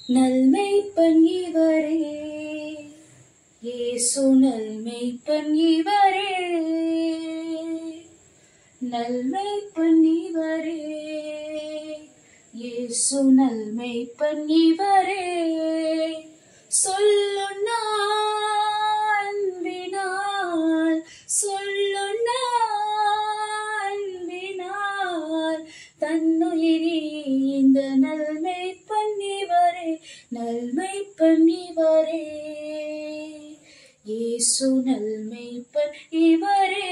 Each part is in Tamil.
நல்மெய்ப்பன் இவரே இயேசு நல்மெய்ப்பன் இவரே நல்மெய்ப்பன் இவரே இயேசு நல்மெய்ப்பன் இவரே சொல்லுண்ணா அன்பினால் சொல்லுண்ணா அன்பினால் தன்னுயிரி இந்த நல்மை பண்ணிவரே நல்மை பண்ணிவரே இயேசு நல்மை இவரே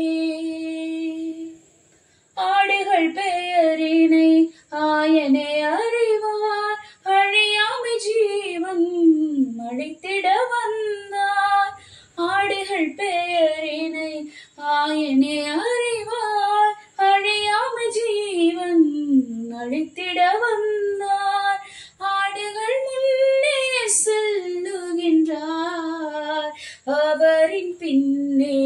ஆடுகள் பெயரினை ஆயனே அறிவார் அழியாமை ஜீவன் அழைத்திட வந்தார் ஆடுகள் பெயரினை ஆயனே அறிவார் அழியாமை ஜீவன் அழைத்திட வந்தார் ஆடுகள் முன்னே செல்லுகின்றார் அவரின் பின்னே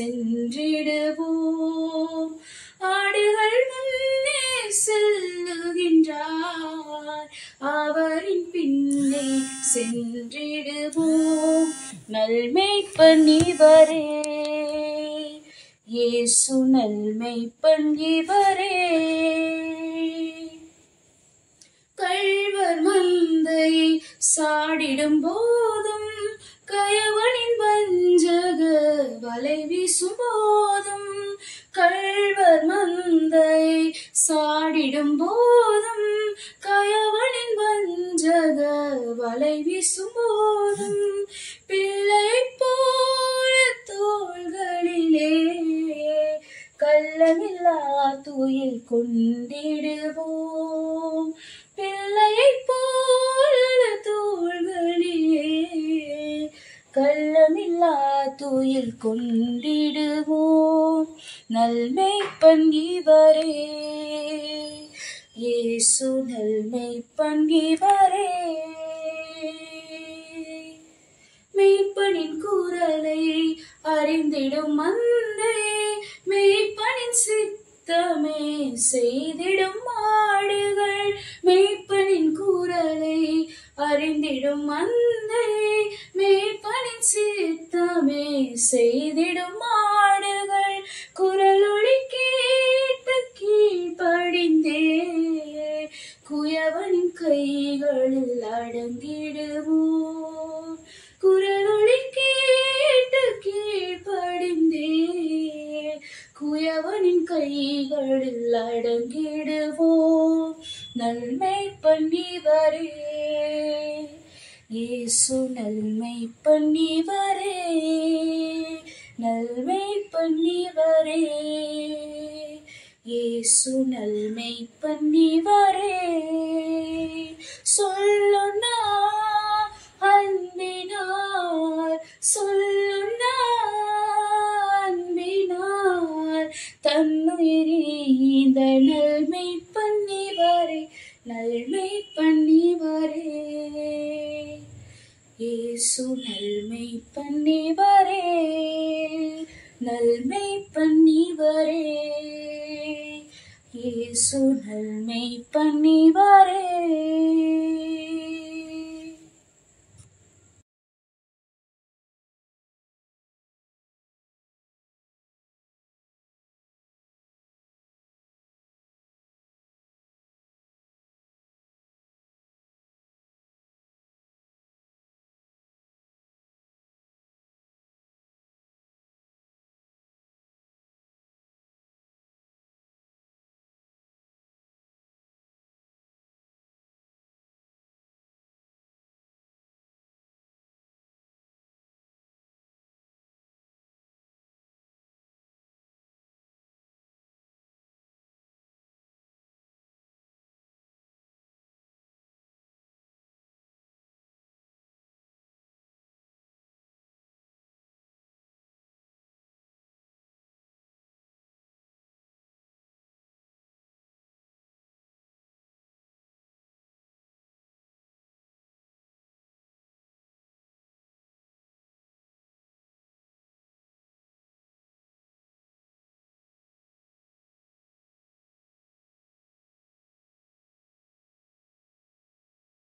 சென்றிடுவோம் ஆடுகள் முன்னே செல்லுகின்றார் அவரின் பின்னே சென்றிடுவோம் நல்மை பணிவரே இயேசு நல்மை பணிவரே கள்வர் மந்தையை சாடிடும் போதும் கயவனின் வஞ்சக வலை வீசும் போதும் கள்வர் மந்தை சாடிடும் போதும் கயவனின் வஞ்சக வலை வீசும் போதும் பிள்ளை போல தோள்களிலே கள்ளமில்லா துயில் கொண்டிடுவோம் பிள்ளையை போல தோள்களிலே கள்ளமில்லா துயில் கொண்டிடுவோம் நல்மை பங்கிவரே இயேசு நல்மை பங்கிவரே மெய்ப்பனின் குரலை அறிந்திடும் மந்தை மெய்ப்பனின் சித்தமே செய்திடும் மாடுகள் மெய்ப்பனின் குரலை அறிந்திடும் மந்தை மெய்ப்பனின் சித்தமே செய்திடும் மாடுகள் குரலொளி கேட்டு கீழ்ப்படிந்தே குயவனின் கைகளில் அடங்கிடுவோம் குரலொளி கேட்டு கீழ்ப்படிந்தே குயவனின் கைகளில் அடங்கிடுவோம் நன்மை பண்ணிவரே இயேசு நன்மை பண்ணிவரே நல்மை பண்ணிவரே இயேசு நல்மை பண்ணிவரே சொல்லுண்ணா அன்பினார் சொல்லுண்ணா அன்பினார் தன்னுயிரி இந்த நல்மை பண்ணிவரே நல்மை பண்ணிவரே இயேசு நல்மை பண்ணிவரே நல்மை பண்ணிவரே இயேசு நல்மை பண்ணிவரே